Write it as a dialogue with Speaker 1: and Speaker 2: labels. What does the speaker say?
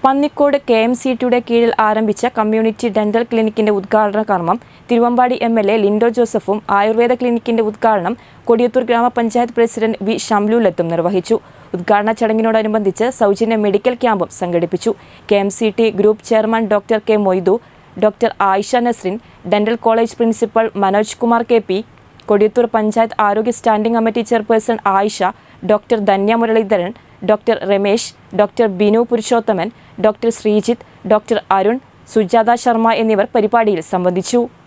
Speaker 1: Pannikode K M C ടിയുടെ കീഴിൽ ആരംഭിച്ച കമ്മ്യൂണിറ്റി ഡെന്റൽ ക്ലിനിക്കിന്റെ ഉദ്ഘാടന കർമ്മം Thiruvambady M L A Lindo ജോസഫും ആയുർവേദ ക്ലിനിക്കിന്റെ ഉദ്ഘാടനം കൊടിയത്തൂർ ഗ്രാമപഞ്ചായത്ത് പ്രസിഡന്റ് വി ഷംലുലത്തും നിർവഹിച്ചു ഉദ്ഘാടന ചടങ്ങിനോടനുബന്ധിച്ച് സൗജന്യ മെഡിക്കൽ ക്യാമ്പും സംഘടിപ്പിച്ചു K M C T group chairman doctor K Moidu doctor Ayisha Nasrin dental college principal Manoj Kumar K P Kodiyathur panchayat ആരോഗ്യ standing committee chairperson Ayisha doctor Dhanya Muraleedharan doctor Ramesh doctor Binu Purushothaman doctor Sreejith doctor Arun Sujatha Sharma എന്നിവർ പരിപാടിയിൽ സംബന്ധിച്ചു